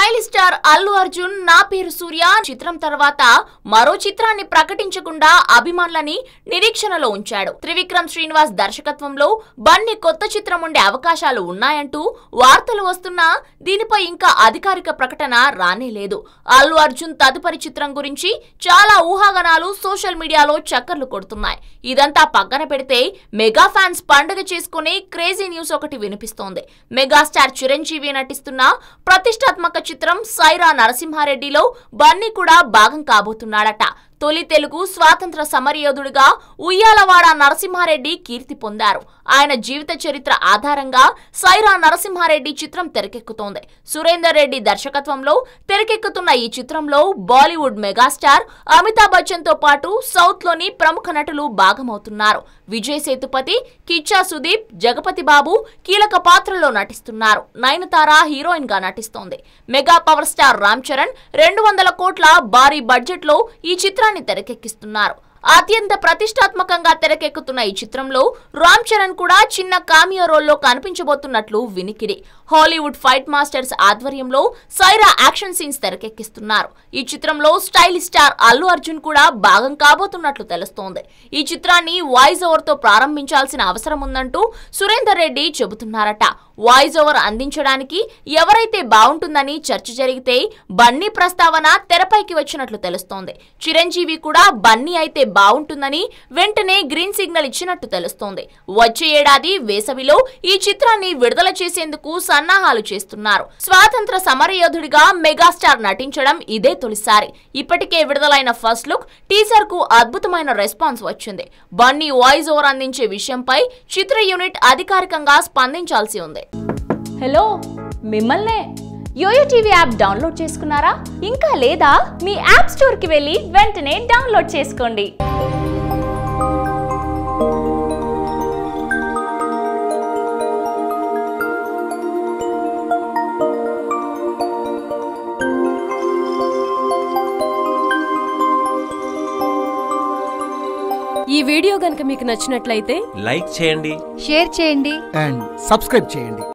style star Allu Arjun నా పేరు సూర్య చిత్రం తర్వాత మరో చిత్రాన్ని ప్రకటించకుండా అభిమానులని నిరీక్షణలో ఉంచాడు త్రివిక్రమ్ శ్రీనివాస్ దర్శకత్వంలో బన్నీ కొత్త చిత్రం ఉండే అవకాశాలు ఉన్నాయంటూ వార్తలు వస్తున్నా దీనిపై ఇంకా అధికారిక ప్రకటన రానే లేదు అల్లు అర్జున్ తదుపరి చిత్రం గురించి చాలా ఊహాగానాలు సోషల్ మీడియాలో చక్కర్లు కొడుతున్నాయి ఇదంతా పక్కన పెడితే మెగా ఫ్యాన్స్ పండుగ చేసుకునే క్రేజీ న్యూస్ ఒకటి వినిపిస్తోంది మెగాస్టార్ చిరంజీవి నటిస్తున్న ప్రతిష్టాత్మక చిత్రం సైరా నరసింహారెడ్డిలో బన్నీ కూడా భాగం కాబోతున్నాడట తొలి తెలుగు స్వాతంత్ర సమరయోధుడిగా ఉయ్యాలవాడ నరసింహారెడ్డి కీర్తి పొందారు ఆయన జీవిత చరిత్ర ఆధారంగా సైరా నరసింహారెడ్డి చిత్రం తెరకెక్కుతోంది సురేందర్ రెడ్డి దర్శకత్వంలో తెరకెక్కుతున్న ఈ చిత్రంలో బాలీవుడ్ మెగాస్టార్ అమితాబ్ బచ్చన్ తో పాటు సౌత్ లోని ప్రముఖ నటులు భాగమవుతున్నారు విజయ్ సేతుపతి కిచ్చా సుదీప్ జగపతి బాబు కీలక పాత్రలో నటిస్తున్నారు నయనతార హీరోయిన్ గా నటిస్తోంది mega power star Ram Charan రెండు వందల కోట్ల భారీ బడ్జెట్ లో ఈ చిత్రాన్ని తెరకెక్కిస్తున్నారు అత్యంత ప్రతిష్టాత్మకంగా తెరకెక్కుతున్న ఈ చిత్రంలో రామ్ చరణ్ కూడా చిన్న కామియో రోల్లో కనిపించబోతున్నట్లు వినికిడి హాలీవుడ్ ఫైట్ మాస్టర్స్ ఆధ్వర్యంలో సైరా యాక్షన్ సీన్స్ తెరకెక్కిస్తున్నారు ఈ చిత్రంలో స్టైల్ స్టార్ అల్లు అర్జున్ కూడా భాగం కాబోతున్నట్లు తెలుస్తోంది ఈ చిత్రాన్ని వాయిస్ ఓవర్ తో ప్రారంభించాల్సిన అవసరం ఉందంటూ సురేందర్ రెడ్డి చెబుతున్నారట వాయిస్ ఓవర్ అందించడానికి ఎవరైతే బాగుంటుందని చర్చ జరిగితే బన్నీ ప్రస్తావన తెరపైకి వచ్చినట్లు తెలుస్తోంది చిరంజీవి కూడా బన్నీ అయితే బాగుంటుందని వెంటనే గ్రీన్ సిగ్నల్ ఇచ్చినట్టు తెలుస్తోంది వచ్చే ఏడాది వేసవిలో ఈ చిత్రాన్ని విడుదల చేసేందుకు సన్నాహాలు చేస్తున్నారు స్వాతంత్ర సమరయోధుడిగా మెగాస్టార్ నటించడం ఇదే తొలిసారి ఇప్పటికే విడుదలైన ఫస్ట్ లుక్ టీజర్ కు అద్భుతమైన రెస్పాన్స్ వచ్చింది బన్నీ వాయిస్ ఓవర్ అందించే విషయంపై చిత్ర యూనిట్ అధికారికంగా స్పందించాల్సి ఉంది హలో మిమ్మల్నే యోయో టీవీ యాప్ డౌన్లోడ్ చేసుకున్నారా ఇంకా లేదా మీ యాప్ స్టోర్కి వెళ్ళి వెంటనే డౌన్లోడ్ చేసుకోండి ఈ వీడియో గనుక మీకు నచ్చినట్లయితే లైక్ చేయండి షేర్ చేయండి అండ్ సబ్స్క్రైబ్ చేయండి